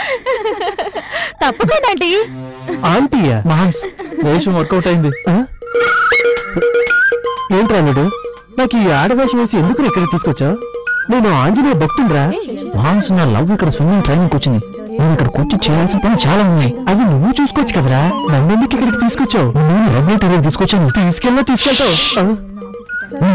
తప్పకుండా ఆంటీ ఆంటీయా మామ్స్ వేషం వర్కౌట్ అయింది ఆ? ఏంట్రా అల్లుడు నాకు ఈ ఆడవేషం వేసి ఎందుకు ఇక్కడికి తీసుకొచ్చావు నేను ఆంజనేయ భక్తుండ్రా మామ్స్ నా లవ్ ఇక్కడ స్విమ్మింగ్ ట్రైనింగ్ వచ్చింది నేను ఇక్కడ కూర్చి చేయాల్సిన పని చాలా ఉన్నాయి అది నువ్వు చూసుకోవచ్చు కదరా నన్నెందుకు ఇక్కడికి తీసుకొచ్చావు నేను రెగ్యులేటర్ తీసుకొచ్చాను తీసుకెళ్ళా తీసుకెళ్తావు ఆ?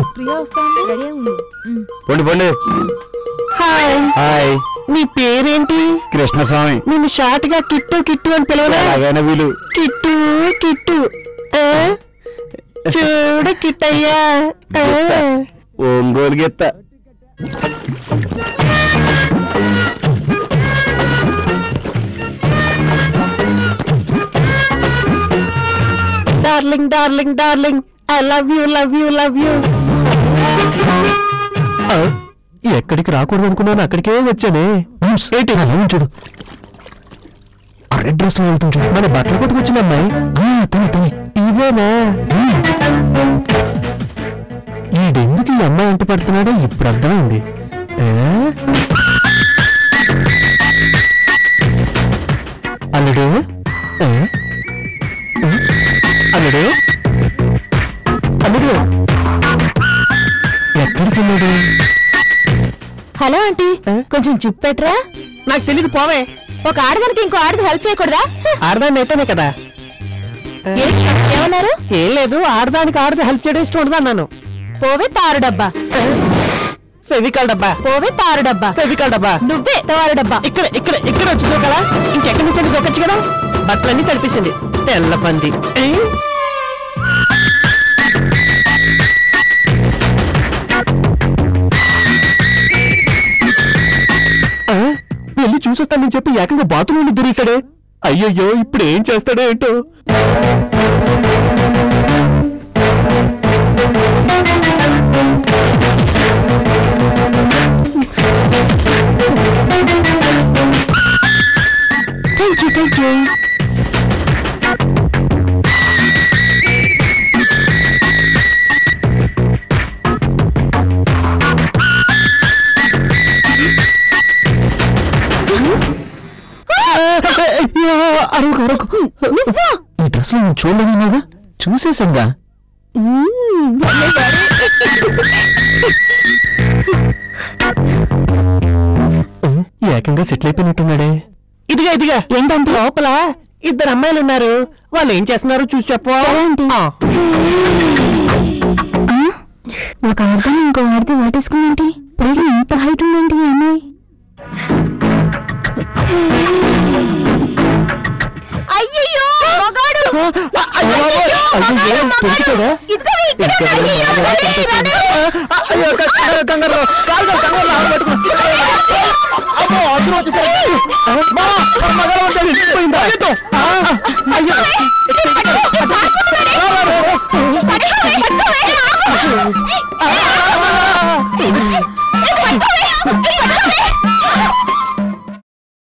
పొండి పొండి హాయ్ హాయ్ నీ పేరేంటి కృష్ణస్వామి నిన్ను షార్ట్ గా కిట్టు కిట్టు అని పిలవరా అలాగైనా వీలు కిట్టు కిట్టు ఆ? చూడు కిట్టయ్యా ఆ. ఒంగోలు గెత్త darling darling darling I love you love you love you ఎక్కడికి రాకూడదు అనుకున్నాను అక్కడికే వచ్చానే మామ్స్ ఏంటి నా లవ్ చూడు ఆ రెడ్ డ్రెస్ లో వెళ్తుంది చూడు మన బట్టలు కొట్టుకొచ్చిన అమ్మాయి ఆ, తనే తనే ఇదేనా ఈడెందుకు ఈ అమ్మాయి ఎంట పడుతున్నాడో ఇప్పుడు అర్థమైంది ఏ? అల్లుడు ఏ? ఏ? అల్లుడు అల్లుడు ఎక్కడికి వెళ్ళాడు హలో ఆంటీ కొంచెం జిప్ పెట్టరా నాకు తెలియదు పోవే ఒక ఆడదానికి ఇంకో ఆడది హెల్ప్ చేయకూడదా ఆడదాన్ని అయితేనే కదా ఏంటి? ఏమన్నారు ఏం లేదు ఆడదానికి ఆడది హెల్ప్ చేయడం ఇష్టం ఉండదు అన్నాను పోవే తారు డబ్బా ఫెవికాల్ డబ్బా పోవే తారు డబ్బా ఫెవికాల్ డబ్బా నువ్వే తారు డబ్బా ఇక్కడ ఇక్కడ ఇక్కడ వచ్చి దూకలా ఇంకెక్కడి నుంచి దొక్కచ్చు కదా బట్టలన్నీ తడిపేసింది తెల్ల పంది ఏ? ఆ? వెళ్ళి చూసొస్తానని చెప్పి ఏకంగా బాత్రూమ్ దూరేశాడే అయ్యయ్యో ఇప్పుడు ఏం చేస్తాడో ఏంటో థ్యాంక్ యూ థ్యాంక్ యూ అరవకు అరవకు ఈ డ్రెస్ లో నేను చూడలేదన్నాగా చూసేసంగా ఏకంగా సెటిల్ అయిపోయినట్టున్నాడే ఇదిగా ఇదిగా ఏంటంటే లోపల ఇద్దరు అమ్మాయిలు ఉన్నారు వాళ్ళు ఏం చేస్తున్నారు చూసి చెప్పవా ఆ. ఒక ఆడదాన్ని ఇంకో ఆడది వాటేసుకుందేంటి పైగా ఇంత హైట్ ఉందేంటి ఈ అమ్మాయి అయ్యయ్యో మగాడు అయ్యో, అయ్యో, దొరికిపోయాడా? అయ్యో, కంగారు, కంగారు, కాలు, కంగారు, ఆడ పట్టుకో. అమ్మో, అదురు వచ్చేసారు. అమ్మా, మన మగవాడు ఉంటాడు, పోయిందా?